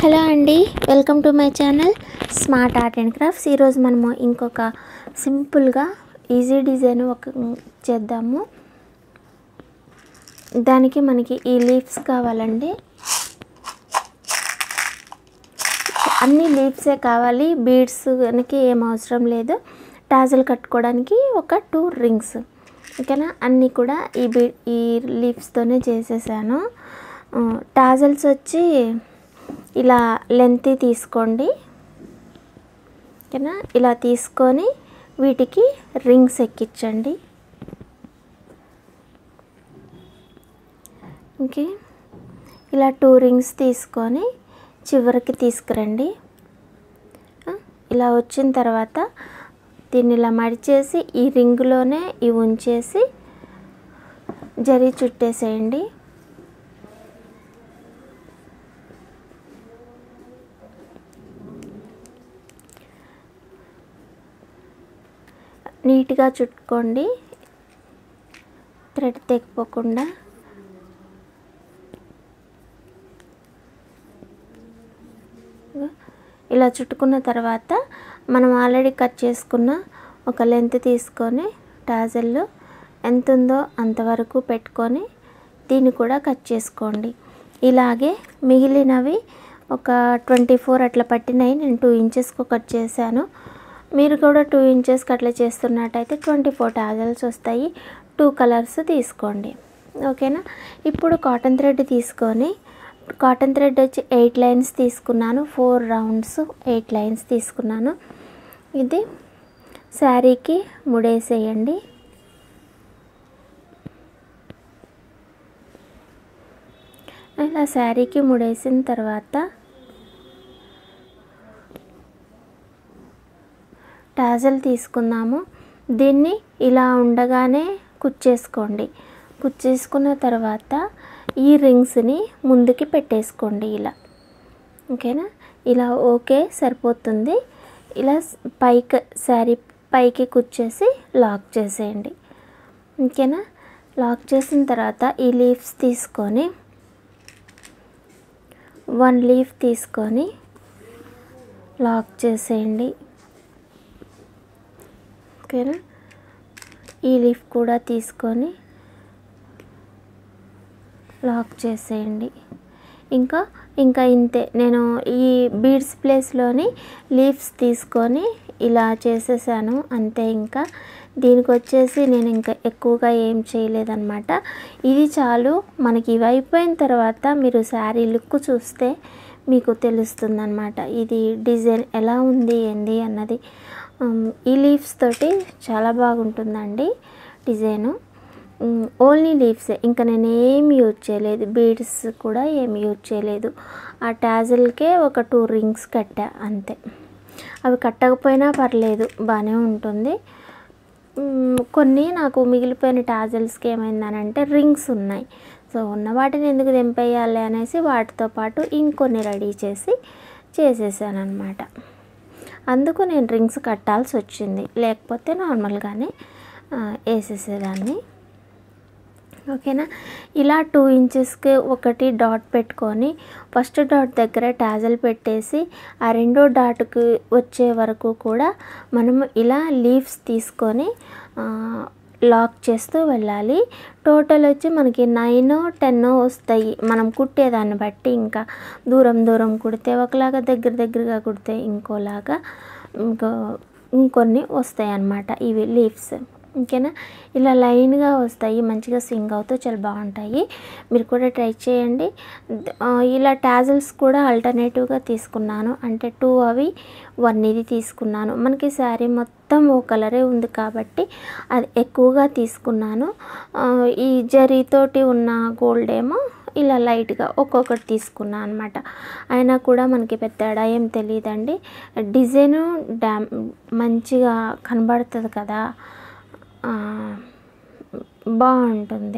hello అండి welcome to my channel smart art and crafts ఈరోజు మనము ఇంకొక సింపుల్గా ఈజీ డిజైన్ ఒక చేద్దాము దానికి మనకి ఈ లీవ్స్ కావాలండి అన్ని లీవ్సే కావాలి బీడ్స్ కనుక ఏం అవసరం లేదు టాజల్ కట్టుకోవడానికి ఒక టూ రింగ్స్ ఓకేనా అన్నీ కూడా ఈ బీ ఈ లీవ్స్తోనే చేసేసాను టాజల్స్ వచ్చి ఇలా లెంత్ తీసుకోండి ఓకేనా ఇలా తీసుకొని వీటికి రింగ్స్ ఎక్కించండి ఓకే ఇలా టూ రింగ్స్ తీసుకొని చివరికి తీసుకురండి ఇలా వచ్చిన తర్వాత దీన్ని ఇలా మడిచేసి ఈ రింగులోనే ఇవి ఉంచేసి జరి చుట్టేసేయండి నీట్గా చుట్టుకోండి థ్రెడ్ తెగిపోకుండా ఇలా చుట్టుకున్న తర్వాత మనం ఆల్రెడీ కట్ చేసుకున్న ఒక లెంత్ తీసుకొని టాజల్లో ఎంత ఉందో అంతవరకు పెట్టుకొని దీన్ని కూడా కట్ చేసుకోండి ఇలాగే మిగిలినవి ఒక ట్వంటీ ఫోర్ అట్లా పట్టినాయి నేను టూ ఇంచెస్కి కట్ చేశాను మీరు కూడా టూ ఇంచెస్కి అట్లా చేస్తున్నట్టయితే ట్వంటీ ఫోర్ టాజల్స్ వస్తాయి టూ కలర్స్ తీసుకోండి ఓకేనా ఇప్పుడు కాటన్ థ్రెడ్ తీసుకొని కాటన్ థ్రెడ్ వచ్చి ఎయిట్ లైన్స్ తీసుకున్నాను ఫోర్ రౌండ్స్ ఎయిట్ లైన్స్ తీసుకున్నాను ఇది శారీకి ముడేసేయండి ఇలా శారీకి ముడేసిన తర్వాత టాజల్ తీసుకుందాము దీన్ని ఇలా ఉండగానే కుచ్చేసుకోండి కుచ్చేసుకున్న తర్వాత ఈ రింగ్స్ని ముందుకి పెట్టేసుకోండి ఇలా ఓకేనా ఇలా ఓకే సరిపోతుంది ఇలా పైకి శారీ పైకి కుచ్చేసి లాక్ చేసేయండి ఓకేనా లాక్ చేసిన తర్వాత ఈ లీవ్స్ తీసుకొని వన్ లీఫ్ తీసుకొని లాక్ చేసేయండి ఓకేనా ఈ లీఫ్ కూడా తీసుకొని లాక్ చేసేయండి ఇంకా ఇంకా ఇంతే నేను ఈ బీడ్స్ ప్లేస్లోని లీవ్స్ తీసుకొని ఇలా చేసేసాను అంతే ఇంకా దీనికి వచ్చేసి నేను ఇంకా ఎక్కువగా ఏం చేయలేదన్నమాట ఇది చాలు మనకి ఇవి అయిపోయిన తర్వాత మీరు శారీ లుక్ చూస్తే మీకు తెలుస్తుందన్నమాట ఇది డిజైన్ ఎలా ఉంది ఏంది అన్నది ఈ లీవ్స్ తోటి చాలా బాగుంటుందండి డిజైను ఓన్లీ లీవ్సే ఇంకా నేను ఏం యూజ్ చేయలేదు బీడ్స్ కూడా ఏం యూజ్ చేయలేదు ఆ టాజిల్కే ఒక టూ రింగ్స్ కట్టా అంతే అవి కట్టకపోయినా పర్లేదు బాగానే ఉంటుంది కొన్ని నాకు మిగిలిపోయిన టాజిల్స్కి ఏమైందనంటే రింగ్స్ ఉన్నాయి సో ఉన్న వాటిని ఎందుకు దింపేయాలి అనేసి వాటితో పాటు ఇంకొన్ని రెడీ చేసి చేసేసాను అనమాట అందుకు నేను రింగ్స్ కట్టాల్సి వచ్చింది లేకపోతే నార్మల్గానే వేసేసేదాన్ని ఓకేనా ఇలా టూ ఇంచెస్కి ఒకటి డాట్ పెట్టుకొని ఫస్ట్ డాట్ దగ్గర టాజల్ పెట్టేసి ఆ రెండో డాట్కి వచ్చే వరకు కూడా మనము ఇలా లీవ్స్ తీసుకొని లాక్ చేస్తూ వెళ్ళాలి టోటల్ వచ్చి మనకి నైన్ టెన్ వస్తాయి మనం కుట్టేదాన్ని బట్టి ఇంకా దూరం దూరం కుడితే ఒకలాగా దగ్గర దగ్గరగా కుడితే ఇంకోలాగా ఇంకో ఇంకొన్ని వస్తాయి అన్నమాట ఇవి లీవ్స్ ఓకేనా ఇలా లైన్గా వస్తాయి మంచిగా స్వింగ్ అవుతూ చాలా బాగుంటాయి మీరు కూడా ట్రై చేయండి ఇలా టాజల్స్ కూడా ఆల్టర్నేటివ్గా తీసుకున్నాను అంటే టూ అవి వన్ ఇది తీసుకున్నాను మనకి శారీ మొత్తం ఓ కలరే ఉంది కాబట్టి అది ఎక్కువగా తీసుకున్నాను ఈ జరీతోటి ఉన్న గోల్డ్ ఏమో ఇలా లైట్గా ఒక్కొక్కటి తీసుకున్నాను అనమాట అయినా కూడా మనకి పెద్ద ఏం తెలియదండి డిజైను డ్యామ్ మంచిగా కనబడుతుంది కదా బాగుంటుంది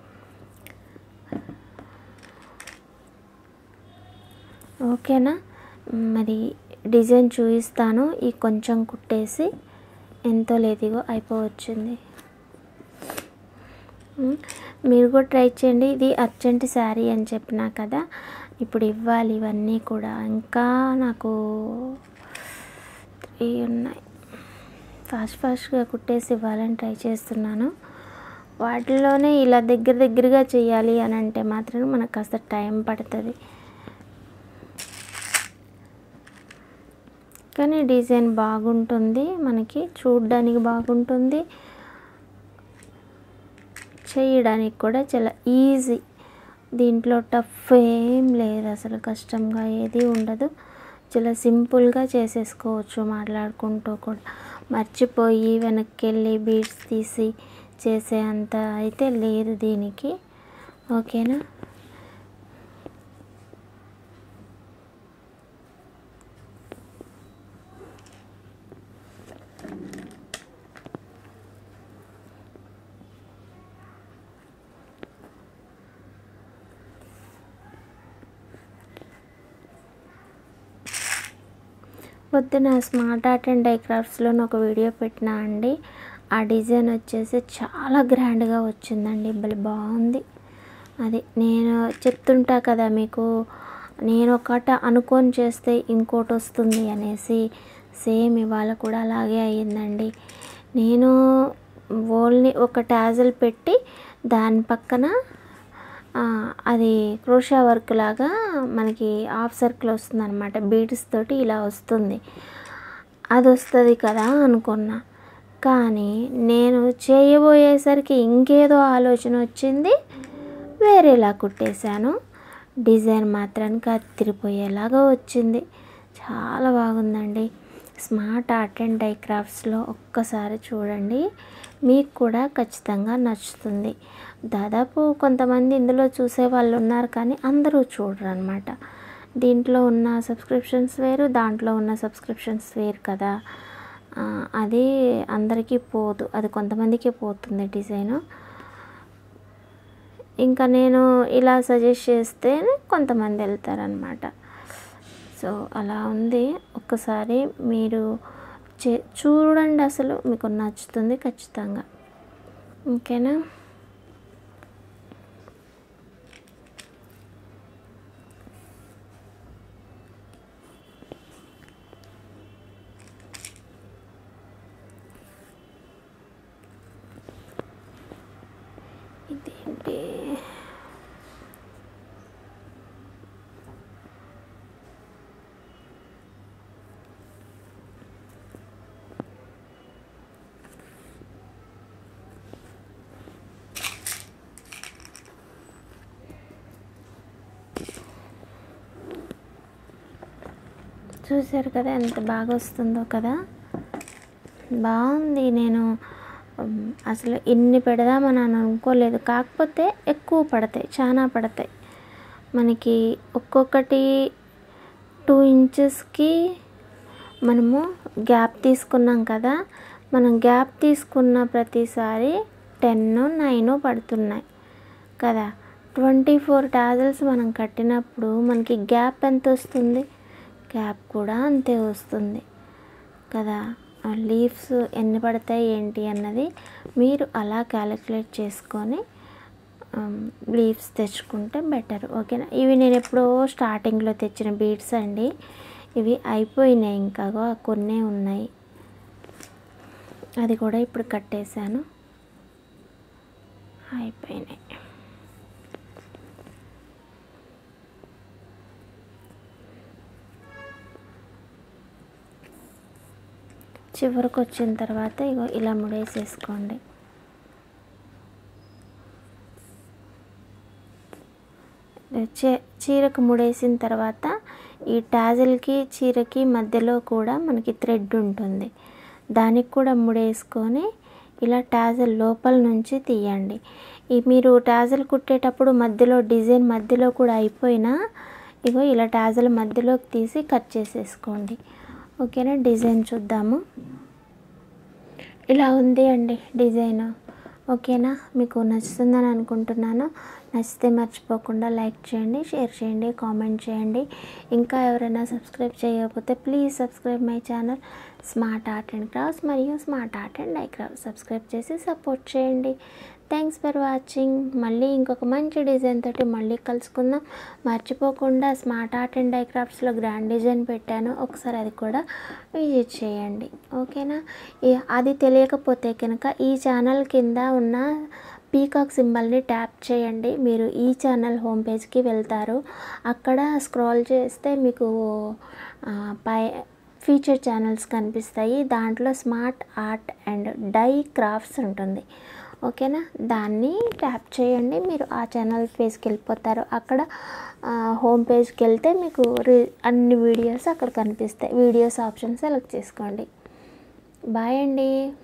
ఓకేనా మరి డిజైన్ చూపిస్తాను ఈ కొంచెం కుట్టేసి ఎంతో లేదిగో అయిపోవచ్చింది మీరు కూడా ట్రై చేయండి ఇది అర్జెంట్ శారీ అని చెప్పినా కదా ఇప్పుడు ఇవ్వాలి ఇవన్నీ కూడా ఇంకా నాకు త్రీ ఉన్నాయి ఫాస్ట్ ఫాస్ట్గా కుట్టేసి ఇవ్వాలని ట్రై చేస్తున్నాను వాటిలోనే ఇలా దగ్గర దగ్గరగా చేయాలి అని అంటే మాత్రం మనకు కాస్త టైం పడుతుంది కానీ డిజైన్ బాగుంటుంది మనకి చూడడానికి బాగుంటుంది చేయడానికి కూడా చాలా ఈజీ దీంట్లో టఫ్ ఏం లేదు అసలు కష్టంగా ఏది ఉండదు చాలా సింపుల్గా చేసేసుకోవచ్చు మాట్లాడుకుంటూ కూడా మర్చిపోయి వెనక్కి వెళ్ళి బీడ్స్ తీసి చేసే అంత అయితే లేదు దీనికి ఓకేనా పొద్దున స్మార్ట్ ఆర్ట్ అండ్ డై క్రాఫ్ట్స్లో ఒక వీడియో పెట్టినా అండి ఆ డిజైన్ వచ్చేసి చాలా గ్రాండ్గా వచ్చిందండి భలే బాగుంది అది నేను చెప్తుంటా కదా మీకు నేను ఒకట అనుకొని చేస్తే ఇంకోటి వస్తుంది అనేసి సేమ్ ఇవాళ కూడా అలాగే అయ్యిందండి నేను ఓన్లీ ఒక టాజల్ పెట్టి దాని పక్కన ఆ, అది క్రోషా వర్క్ లాగా మనకి హాఫ్ సర్కిల్ వస్తుంది అనమాట బీడ్స్ తోటి ఇలా వస్తుంది అది వస్తుంది కదా అనుకున్నా కానీ నేను చేయబోయేసరికి ఇంకేదో ఆలోచన వచ్చింది వేరేలా కుట్టేశాను డిజైన్ మాత్రానికి అత్తిరిపోయేలాగా వచ్చింది చాలా బాగుందండి స్మార్ట్ ఆర్ట్ అండ్ డై క్రాఫ్ట్స్లో ఒక్కసారి చూడండి మీకు కూడా ఖచ్చితంగా నచ్చుతుంది దాదాపు కొంతమంది ఇందులో చూసే వాళ్ళు ఉన్నారు కానీ అందరూ చూడరు అనమాట దీంట్లో ఉన్న సబ్స్క్రిప్షన్స్ వేరు దాంట్లో ఉన్న సబ్స్క్రిప్షన్స్ వేరు కదా ఆ, అది అందరికీ పోదు అది కొంతమందికే పోతుంది డిజైను ఇంకా నేను ఇలా సజెస్ట్ చేస్తే కొంతమంది వెళ్తారనమాట సో అలా ఉంది ఒక్కసారి మీరు చే చూడండి అసలు మీకు నచ్చుతుంది ఖచ్చితంగా ఓకేనా ఇదేంటి చూసారు కదా ఎంత బాగా వస్తుందో కదా బాగుంది నేను ఉమ్, అసలు ఇన్ని పెడదామని అని అనుకోలేదు కాకపోతే ఎక్కువ పడతాయి చాలా పడతాయి మనకి ఒక్కొక్కటి టూ ఇంచెస్కి మనము గ్యాప్ తీసుకున్నాం కదా మనం గ్యాప్ తీసుకున్న ప్రతిసారి టెన్ నైన్ పడుతున్నాయి కదా ట్వంటీ ఫోర్ టాజల్స్ మనం కట్టినప్పుడు మనకి గ్యాప్ ఎంత వస్తుంది గ్యాప్ కూడా అంతే వస్తుంది కదా లీవ్స్ ఎన్ని పడతాయి ఏంటి అన్నది మీరు అలా క్యాలిక్యులేట్ చేసుకొని లీవ్స్ తెచ్చుకుంటే బెటర్ ఓకేనా ఇవి నేను ఎప్పుడో స్టార్టింగ్లో తెచ్చిన బీడ్స్ అండి ఇవి అయిపోయినాయి ఇంకా కొన్నే ఉన్నాయి అది కూడా ఇప్పుడు కట్టేశాను అయిపోయినాయి చివరికి వచ్చిన తర్వాత ఇగో ఇలా ముడేసేసుకోండి చే- చీరకు ముడేసిన తర్వాత ఈ టాజిల్కి చీరకి మధ్యలో కూడా మనకి థ్రెడ్ ఉంటుంది దానికి కూడా ముడేసుకొని ఇలా టాజిల్ లోపల నుంచి తీయండి ఈ మీరు టాజిల్ కుట్టేటప్పుడు మధ్యలో డిజైన్ మధ్యలో కూడా అయిపోయినా ఇగో ఇలా టాజిల్ మధ్యలోకి తీసి కట్ చేసేసుకోండి ఓకేనా డిజైన్ చూద్దాము ఇలా ఉంది అండి డిజైన్ ఓకేనా మీకు నచ్చుతుందని అనుకుంటున్నాను నచ్చితే మర్చిపోకుండా లైక్ చేయండి షేర్ చేయండి కామెంట్ చేయండి ఇంకా ఎవరైనా సబ్స్క్రైబ్ చేయకపోతే please subscribe my channel smart art and crafts మరియు smart art and I craft subscribe చేసి సపోర్ట్ చేయండి థ్యాంక్స్ ఫర్ వాచింగ్ మళ్ళీ ఇంకొక మంచి డిజైన్ తోటి మళ్ళీ కలుసుకుందాం మర్చిపోకుండా స్మార్ట్ ఆర్ట్ అండ్ ఐ క్రాఫ్ట్స్లో గ్రాండ్ డిజైన్ పెట్టాను ఒకసారి అది కూడా విజిట్ చేయండి ఓకేనా ఈ- అది తెలియకపోతే కనుక ఈ ఛానల్ కింద ఉన్న పీకాక్ సింబల్ని ట్యాప్ చేయండి మీరు ఈ ఛానల్ హోమ్ పేజ్కి వెళ్తారు అక్కడ స్క్రోల్ చేస్తే మీకు ఆ, పై ఫీచర్ ఛానల్స్ కనిపిస్తాయి దాంట్లో smart art and DIY crafts ఉంటుంది ఓకేనా దాన్ని ట్యాప్ చేయండి మీరు ఆ ఛానల్ పేజ్కి వెళ్ళిపోతారు అక్కడ ఆ, హోమ్ పేజ్కి వెళ్తే మీకు రి అన్ని వీడియోస్ అక్కడ కనిపిస్తాయి వీడియోస్ ఆప్షన్ సెలెక్ట్ చేసుకోండి బాయ్ అండి